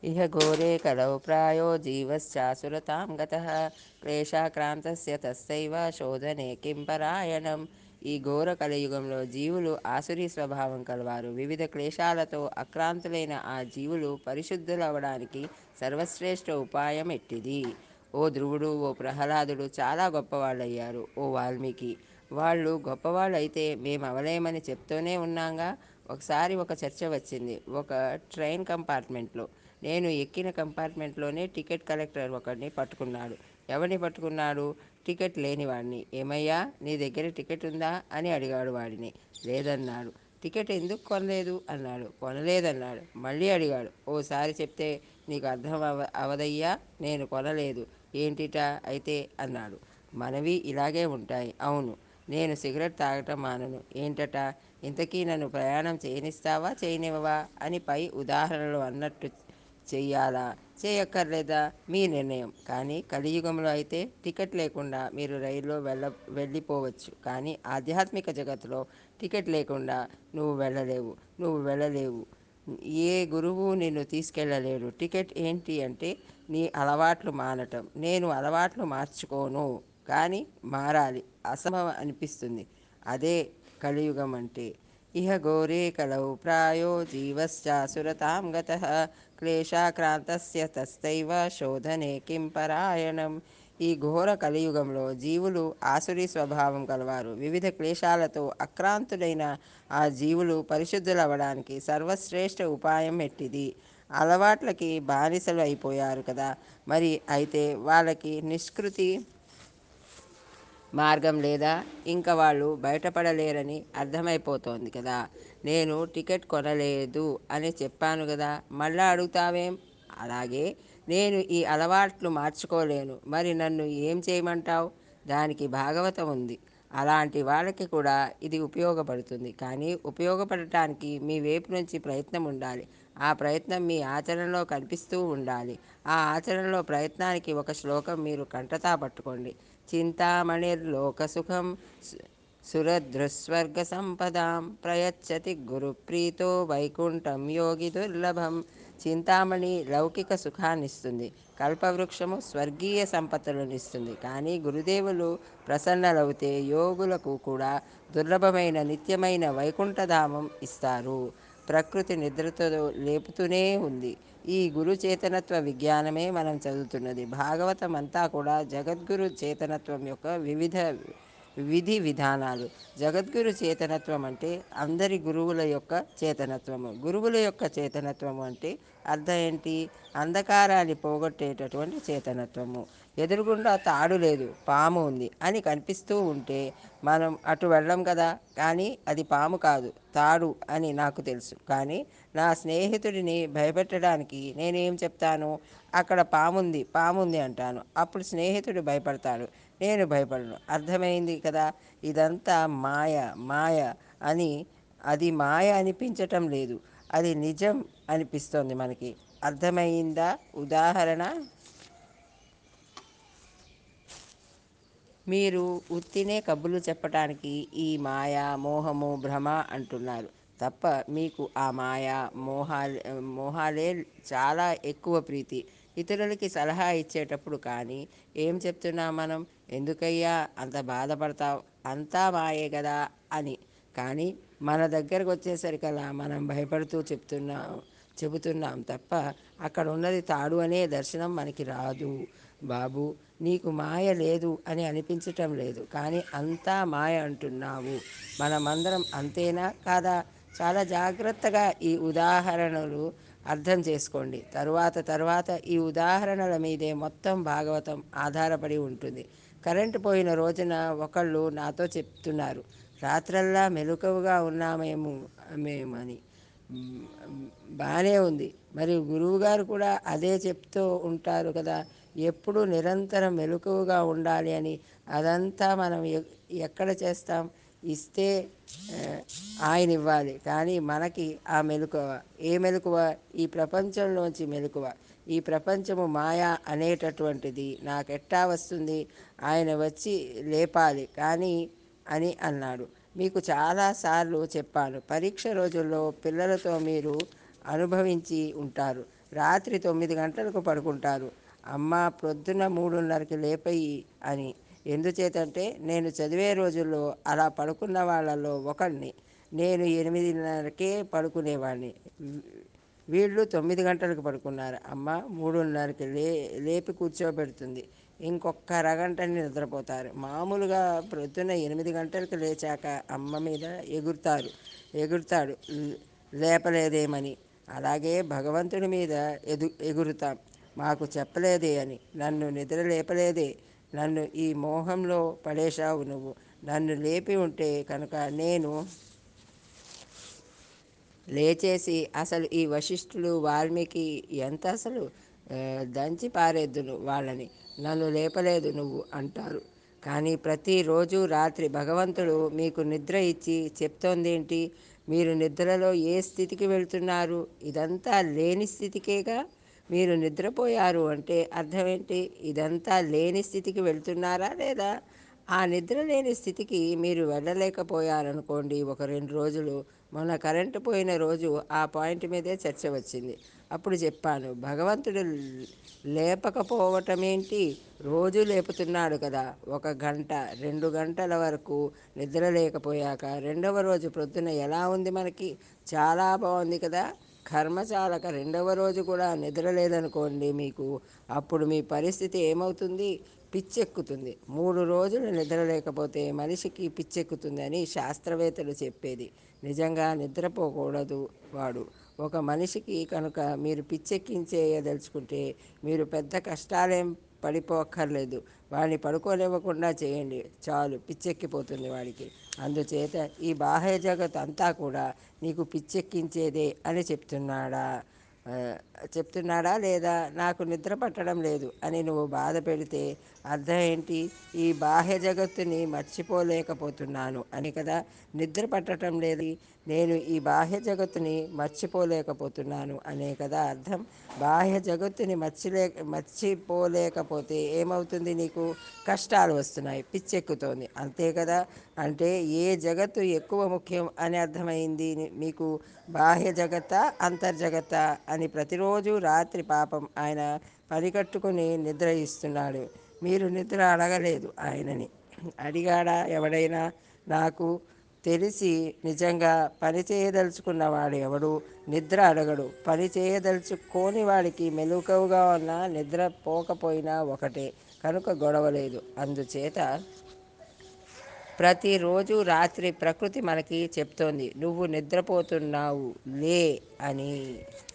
ఇహ ఘోరే కలౌ ప్రాయో జీవశ్చాసురతాం గతః క్లేశాక్రాంతస్య తస్యైవ శోధనే కిం పరాయణం ఈ ఘోర కలియుగంలో జీవులు ఆసురీ స్వభావం కలవారు వివిధ క్లేశాలతో ఆక్రాంతులైన ఆ జీవులు పరిశుద్ధులవడానికి సర్వశ్రేష్ఠ ఉపాయం ఎట్టిది ఓ ధ్రువుడు ఓ ప్రహ్లాదుడు చాలా గొప్పవాళ్ళయ్యారు ఓ వాల్మీకి వాళ్ళు గొప్పవాళ్ళు అయితే మేం అవలేమని చెప్తూనే ఉన్నాంగా ఒకసారి ఒక చర్చ వచ్చింది ఒక ట్రైన్ కంపార్ట్మెంట్లో నేను ఎక్కిన కంపార్ట్మెంట్లోనే టికెట్ కలెక్టర్ ఒకడిని పట్టుకున్నాడు ఎవరిని పట్టుకున్నాడు టికెట్ లేనివాడిని ఏమయ్యా నీ దగ్గర టికెట్ ఉందా అని అడిగాడు వాడిని లేదన్నాడు టికెట్ ఎందుకు కొనలేదు అన్నాడు కొనలేదన్నాడు మళ్ళీ అడిగాడు ఓసారి చెప్తే నీకు అర్థం అవ అవదయ్యా నేను కొనలేదు ఏంటిట అయితే అన్నాడు మనవి ఇలాగే ఉంటాయి అవును నేను సిగరెట్ తాగటం మానను ఏంటట ఇంతకీ నన్ను ప్రయాణం చేయనిస్తావా చేయనివ్వవా అని పై ఉదాహరణలో అన్నట్టు చెయ్యాలా చేయక్కర్లేదా మీ నిర్ణయం కానీ కలియుగంలో అయితే టికెట్ లేకుండా మీరు రైల్లో వెళ్ళ వెళ్ళిపోవచ్చు కానీ ఆధ్యాత్మిక జగత్తులో టికెట్ లేకుండా నువ్వు వెళ్ళలేవు నువ్వు వెళ్ళలేవు ఏ గురువు నిన్ను తీసుకెళ్ళలేడు టికెట్ ఏంటి అంటే నీ అలవాట్లు మానటం నేను అలవాట్లు మార్చుకోను కానీ మారాలి అసంభవం అనిపిస్తుంది అదే కలియుగం అంటే ఇహ ఘోరే కలౌ ప్రాయో జీవశ్చాసురతాం గతః క్లేశాక్రాంతస్య తస్యైవ శోధనే కిం పరాయణం ఈ ఘోర కలియుగంలో జీవులు ఆసురీ స్వభావం కలవారు వివిధ క్లేశాలతో ఆక్రాంతులైన ఆ జీవులు పరిశుద్ధులవడానికి సర్వశ్రేష్ఠ ఉపాయం ఎట్టిది అలవాట్లకి బానిసలు అయిపోయారు కదా మరి అయితే వాళ్ళకి నిష్కృతి మార్గం లేదా ఇంక వాళ్ళు బయటపడలేరని అర్థమైపోతోంది కదా నేను టికెట్ కొనలేదు అని చెప్పాను కదా మళ్ళా అడుగుతావేం అలాగే నేను ఈ అలవాట్లు మార్చుకోలేను మరి నన్ను ఏం చేయమంటావు దానికి భాగవతం ఉంది అలాంటి వాళ్ళకి కూడా ఇది ఉపయోగపడుతుంది కానీ ఉపయోగపడటానికి మీ వైపు నుంచి ప్రయత్నం ఉండాలి ఆ ప్రయత్నం మీ ఆచరణలో కనిపిస్తూ ఉండాలి ఆ ఆచరణలో ప్రయత్నానికి ఒక శ్లోకం మీరు కంటతా పట్టుకోండి చింతామణిర్లోకసుఖం సురదృస్వర్గ సంపదాం ప్రయచ్చతి గురుప్రీతో వైకుంఠం యోగి దుర్లభం చింతామణి లౌకిక సుఖాన్నిస్తుంది కల్పవృక్షము స్వర్గీయ సంపత్తులను ఇస్తుంది కానీ గురుదేవులు ప్రసన్నలవుతే యోగులకు కూడా దుర్లభమైన నిత్యమైన వైకుంఠధామం ఇస్తారు ప్రకృతి నిద్రతో లేపుతూనే ఉంది ఈ గురు చేతనత్వ విజ్ఞానమే మనం చదువుతున్నది భాగవతం అంతా కూడా జగద్గురు చేతనత్వం యొక్క వివిధ విధి విధానాలు జగద్గురు చేతనత్వం అంటే అందరి గురువుల యొక్క చేతనత్వము గురువుల యొక్క చేతనత్వము అంటే అర్థం ఏంటి అంధకారాన్ని పోగొట్టేటటువంటి చేతనత్వము ఎదురుగుండా తాడు లేదు పాము ఉంది అని కనిపిస్తూ ఉంటే మనం అటు వెళ్ళం కదా కానీ అది పాము కాదు తాడు అని నాకు తెలుసు కానీ నా స్నేహితుడిని భయపెట్టడానికి నేనేం చెప్తాను అక్కడ పాముంది పాముంది అంటాను అప్పుడు స్నేహితుడు భయపడతాడు నేను భయపడను అర్థమైంది కదా ఇదంతా మాయ మాయ అని అది మాయ అనిపించటం లేదు అది నిజం అనిపిస్తోంది మనకి అర్థమైందా ఉదాహరణ మీరు ఉత్తినే కబుర్లు చెప్పటానికి ఈ మాయ మోహము భ్రమ అంటున్నారు తప్ప మీకు ఆ మాయ మోహాలు మోహాలే చాలా ఎక్కువ ప్రీతి ఇతరులకి సలహా ఇచ్చేటప్పుడు కానీ ఏం చెప్తున్నాం మనం ఎందుకయ్యా అంత బాధపడతావు అంతా మాయే కదా అని కానీ మన దగ్గరకు వచ్చేసరికల్లా మనం భయపడుతూ చెప్తున్నాం చెబుతున్నాం తప్ప అక్కడ ఉన్నది తాడు అనే దర్శనం మనకి రాదు బాబు నీకు మాయ లేదు అని అనిపించటం లేదు కానీ అంతా మాయ అంటున్నావు మనమందరం అంతేనా కాదా చాలా జాగ్రత్తగా ఈ ఉదాహరణలు అర్థం చేసుకోండి తరువాత తరువాత ఈ ఉదాహరణల మీదే మొత్తం భాగవతం ఆధారపడి ఉంటుంది కరెంటు పోయిన రోజున ఒకళ్ళు నాతో చెప్తున్నారు రాత్రల్లా మెలకువగా ఉన్నామేమో మేమని బాగానే ఉంది మరి గురువుగారు కూడా అదే చెప్తూ ఉంటారు కదా ఎప్పుడు నిరంతరం మెలకువగా ఉండాలి అని అదంతా మనం ఎ- ఎక్కడ చేస్తాం ఇస్తే ఆ, ఆయన ఇవ్వాలి కానీ మనకి ఆ మెలకువ ఏ మెలకువ ఈ ప్రపంచంలోంచి మెలకువ ఈ ప్రపంచము మాయా అనేటటువంటిది నాకెట్టా వస్తుంది ఆయన వచ్చి లేపాలి కానీ అని అన్నాడు మీకు చాలాసార్లు చెప్పాను పరీక్ష రోజుల్లో పిల్లలతో మీరు అనుభవించి ఉంటారు రాత్రి తొమ్మిది గంటలకు పడుకుంటారు అమ్మ ప్రొద్దున మూడున్నరకి లేపయి అని ఎందుచేతంటే నేను చదివే రోజుల్లో అలా పడుకున్న వాళ్ళలో ఒకడిని నేను ఎనిమిదిన్నరకే పడుకునేవాడిని వీళ్ళు తొమ్మిది గంటలకు పడుకున్నారు అమ్మ మూడున్నరకి లే లేపి కూర్చోబెడుతుంది ఇంకొక అరగంటని నిద్రపోతారు మామూలుగా ప్రొద్దున ఎనిమిది గంటలకు లేచాక అమ్మ మీద ఎగురుతారు ఎగురుతాడు లేపలేదేమని అలాగే భగవంతుడి మీద ఎదు ఎగురుతాం మాకు చెప్పలేదే అని నన్ను నిద్ర లేపలేదే నన్ను ఈ మోహంలో పడేశావు నువ్వు నన్ను లేపి ఉంటే కనుక నేను లేచేసి అసలు ఈ వశిష్ఠులు వాల్మీకి ఎంత అసలు దంచి పారేద్దును వాళ్ళని నన్ను లేపలేదు నువ్వు అంటారు కానీ ప్రతిరోజు రాత్రి భగవంతుడు మీకు నిద్ర ఇచ్చి చెప్తోంది ఏంటి మీరు నిద్రలో ఏ స్థితికి వెళ్తున్నారు ఇదంతా లేని స్థితికేగా మీరు నిద్రపోయారు అంటే అర్థం ఏంటి ఇదంతా లేని స్థితికి వెళ్తున్నారా లేదా ఆ నిద్ర లేని స్థితికి మీరు వెళ్ళలేకపోయారనుకోండి ఒక రెండు రోజులు మొన్న కరెంటు పోయిన రోజు ఆ పాయింట్ మీదే చర్చ వచ్చింది అప్పుడు చెప్పాను భగవంతుడు లేపకపోవటం ఏంటి రోజు లేపుతున్నాడు కదా ఒక గంట రెండు గంటల వరకు నిద్ర లేకపోయాక రెండవ రోజు ప్రొద్దున ఎలా ఉంది మనకి చాలా బాగుంది కదా కర్మచాలక రెండవ రోజు కూడా నిద్ర లేదనుకోండి మీకు అప్పుడు మీ పరిస్థితి ఏమవుతుంది పిచ్చెక్కుతుంది మూడు రోజులు నిద్ర లేకపోతే మనిషికి పిచ్చెక్కుతుంది అని శాస్త్రవేత్తలు చెప్పేది నిజంగా నిద్రపోకూడదు వాడు ఒక మనిషికి కనుక మీరు పిచ్చెక్కించేయదలుచుకుంటే మీరు పెద్ద కష్టాలేం పడిపోక్కర్లేదు వాడిని పడుకోనివ్వకుండా చేయండి చాలు పిచ్చెక్కిపోతుంది వాడికి అందుచేత ఈ బాహ్య జగత్ అంతా కూడా నీకు పిచ్చెక్కించేదే అని చెప్తున్నాడా చెప్తున్నాడా లేదా నాకు నిద్ర పట్టడం లేదు అని నువ్వు బాధ పెడితే అర్థం ఏంటి ఈ బాహ్య జగత్తుని మర్చిపోలేకపోతున్నాను అని కదా నిద్ర పట్టడం లేదు నేను ఈ బాహ్య జగత్తుని మర్చిపోలేకపోతున్నాను అనే కదా అర్థం బాహ్య జగత్తుని మర్చిలే మర్చిపోలేకపోతే ఏమవుతుంది నీకు కష్టాలు వస్తున్నాయి పిచ్చెక్కుతోంది అంతే కదా అంటే ఏ జగత్తు ఎక్కువ ముఖ్యం అని అర్థమైంది మీకు బాహ్య జగత్తా అంతర్జగత్తా అని ప్రతిరోజు రాత్రి పాపం ఆయన పని కట్టుకుని నిద్ర ఇస్తున్నాడు మీరు నిద్ర అడగలేదు ఆయనని అడిగాడా ఎవడైనా నాకు తెలిసి నిజంగా పని చేయదలుచుకున్నవాడు ఎవడు నిద్ర అడగడు పని చేయదలుచుకోని వాడికి మెలకువగా ఉన్న నిద్ర పోకపోయినా ఒకటే కనుక గొడవలేదు అందుచేత ప్రతిరోజు రాత్రి ప్రకృతి మనకి చెప్తోంది నువ్వు నిద్రపోతున్నావు లే అని